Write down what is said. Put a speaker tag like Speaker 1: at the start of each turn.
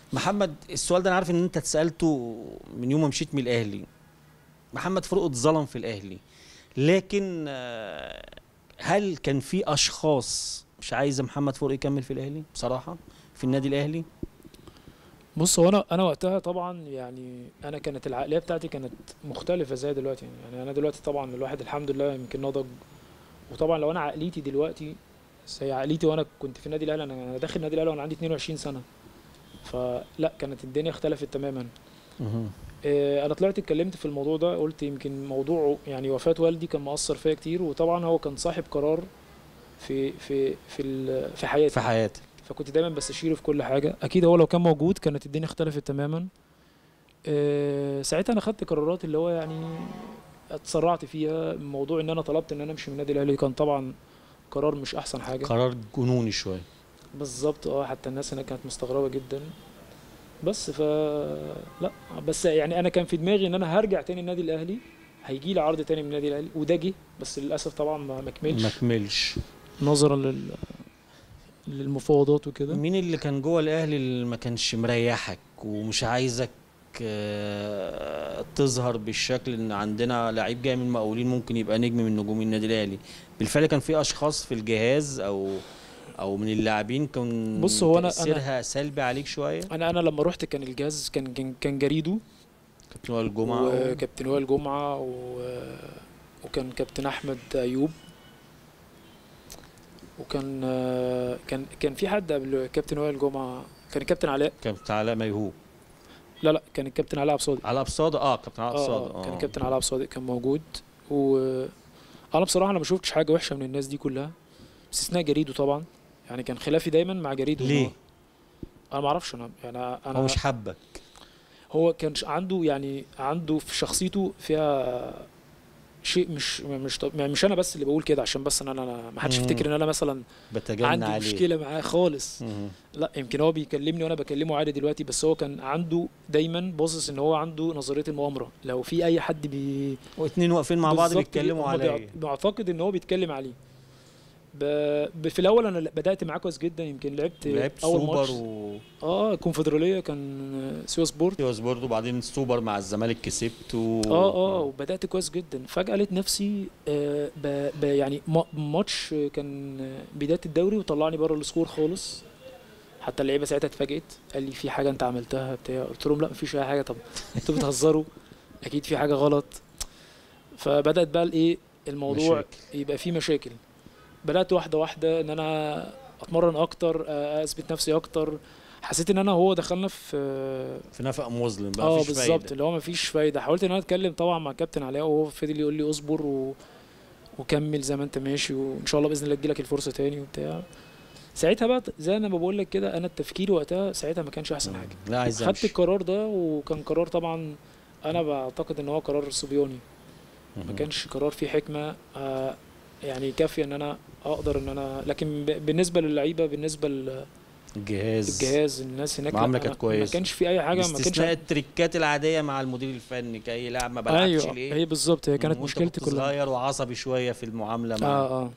Speaker 1: محمد السؤال ده انا عارف ان انت اتسالته من يوم ما مشيت من الاهلي محمد فاروق اتظلم في الاهلي لكن آه، هل كان في اشخاص مش عايزه محمد فاروق يكمل في الاهلي بصراحه في النادي الاهلي
Speaker 2: بص هو انا انا وقتها طبعا يعني انا كانت العقليه بتاعتي كانت مختلفه زي دلوقتي يعني, يعني انا دلوقتي طبعا الواحد الحمد لله يمكن نضج وطبعا لو انا عقليتي دلوقتي زي عقليتي وانا كنت في النادي الاهلي انا أنا داخل النادي الاهلي وانا عندي 22 سنه فلا كانت الدنيا اختلفت تماما آه، انا طلعت اتكلمت في الموضوع ده قلت يمكن موضوع يعني وفاه والدي كان مؤثر فيا كتير وطبعا هو كان صاحب قرار في في في ال- في حياتي
Speaker 1: في حياتك
Speaker 2: فكنت دايما بستشيره في كل حاجه اكيد هو لو كان موجود كانت الدنيا اختلفت تماما أه ساعتها انا خدت قرارات اللي هو يعني اتسرعت فيها موضوع ان انا طلبت ان انا امشي من النادي الاهلي كان طبعا قرار مش احسن حاجه
Speaker 1: قرار جنوني شويه
Speaker 2: بالظبط اه حتى الناس هناك كانت مستغربه جدا بس ف لا بس يعني انا كان في دماغي ان انا هرجع تاني النادي الاهلي هيجي لي عرض تاني من النادي الاهلي وده جه بس للاسف طبعا ما ما كملش
Speaker 1: ما كملش
Speaker 2: نظرا لل للمفاوضات وكده
Speaker 1: مين اللي كان جوه الاهلي اللي ما كانش مريحك ومش عايزك آه، تظهر بالشكل ان عندنا لعيب جاي من المقاولين ممكن يبقى نجم من نجوم النادي الاهلي بالفعل كان في اشخاص في الجهاز او او من اللاعبين كان
Speaker 2: بص، هو أنا- أنا-
Speaker 1: تاثيرها سلبي عليك شويه
Speaker 2: انا انا لما رحت كان الجهاز كان كان, كان جريدو
Speaker 1: كابتن وائل الجمعه و...
Speaker 2: وكابتن وائل جمعه و... وكان كابتن احمد ايوب وكان كان كان في حد قبل كابتن وائل جمعه كان الكابتن علاء
Speaker 1: كابتن علاء ميهوب
Speaker 2: لا لا كان الكابتن علاء عبد الصادق
Speaker 1: علاء بصادق اه كابتن علاء
Speaker 2: اه
Speaker 1: بصادق
Speaker 2: آه، كان الكابتن علاء عبد الصادق كان موجود و انا بصراحه انا ما شفتش حاجه وحشه من الناس دي كلها باستثناء جريدو طبعا يعني كان خلافي دايما مع جريدو إن
Speaker 1: ليه؟
Speaker 2: هو- انا ما اعرفش انا يعني انا
Speaker 1: هو مش حبك
Speaker 2: هو كان ش- عنده يعني عنده في شخصيته فيها شيء مش مش طب يعني مش انا بس اللي بقول كده عشان بس ان انا أنا- ما حدش
Speaker 1: مم.
Speaker 2: يفتكر ان انا مثلا
Speaker 1: بتجنى
Speaker 2: عندي
Speaker 1: عليه
Speaker 2: مشكله معاه خالص
Speaker 1: مم.
Speaker 2: لا يمكن هو بيكلمني وانا بكلمه عادي دلوقتي بس هو كان عنده دايما باصص ان هو عنده نظريه المؤامره لو في اي حد بي
Speaker 1: واتنين واقفين مع بعض
Speaker 2: بالظبط
Speaker 1: بيتكلموا
Speaker 2: هم
Speaker 1: على
Speaker 2: بيع-
Speaker 1: ايه
Speaker 2: بعتقد ان هو بيتكلم عليه ب... ب... في الاول انا بدات معاه كويس جدا يمكن لعبت
Speaker 1: لعبت
Speaker 2: اول
Speaker 1: سوبر
Speaker 2: ماتش
Speaker 1: و
Speaker 2: اه الكونفدراليه كان سيوا سبورت
Speaker 1: سيواس برضه وبعدين سوبر مع الزمالك كسبت و...
Speaker 2: اه اه وبدات كويس جدا فجاه لقيت نفسي آه ب... ب... يعني ما- ماتش كان بدايه الدوري وطلعني بره السكور خالص حتى اللعيبه ساعتها اتفاجئت قال لي في حاجه انت عملتها بتاع قلت لهم لا مفيش اي حاجه طب انتوا بتهزروا اكيد في حاجه غلط فبدات بقى الايه الموضوع
Speaker 1: مشاكل.
Speaker 2: يبقى فيه مشاكل بدات واحده واحده ان انا اتمرن اكتر آه، اثبت نفسي اكتر حسيت ان انا هو دخلنا في
Speaker 1: في نفق مظلم بقى
Speaker 2: اه
Speaker 1: مفيش
Speaker 2: بالظبط
Speaker 1: فايدة.
Speaker 2: اللي هو مفيش فايده حاولت ان انا اتكلم طبعا مع كابتن علاء وهو فضل يقول لي اصبر و... وكمل زي ما انت ماشي وان شاء الله باذن الله تجيلك الفرصه تاني وبتاع ساعتها بقى زي ما بقول لك كده انا التفكير وقتها ساعتها ما كانش احسن حاجه
Speaker 1: لا عايز
Speaker 2: خدت
Speaker 1: امشي
Speaker 2: القرار ده وكان قرار طبعا انا بعتقد ان هو قرار صبياني ما
Speaker 1: مهم.
Speaker 2: كانش قرار فيه حكمه آه يعني كافيه ان انا اقدر ان انا لكن ب- بالنسبه للعيبه بالنسبه
Speaker 1: الجهاز
Speaker 2: للجهاز الناس هناك
Speaker 1: معاملة
Speaker 2: لا،
Speaker 1: كانت
Speaker 2: أنا-
Speaker 1: كويسة.
Speaker 2: ما كانش في اي حاجه ما كانش
Speaker 1: باستثناء التريكات العاديه مع المدير الفني كاي لاعب ما بلعبش
Speaker 2: ايوه
Speaker 1: ليه
Speaker 2: هي بالظبط هي كانت
Speaker 1: وأنت
Speaker 2: مشكلتي
Speaker 1: كنت
Speaker 2: كلها
Speaker 1: صغير وعصبي شويه في المعامله مع
Speaker 2: اه اه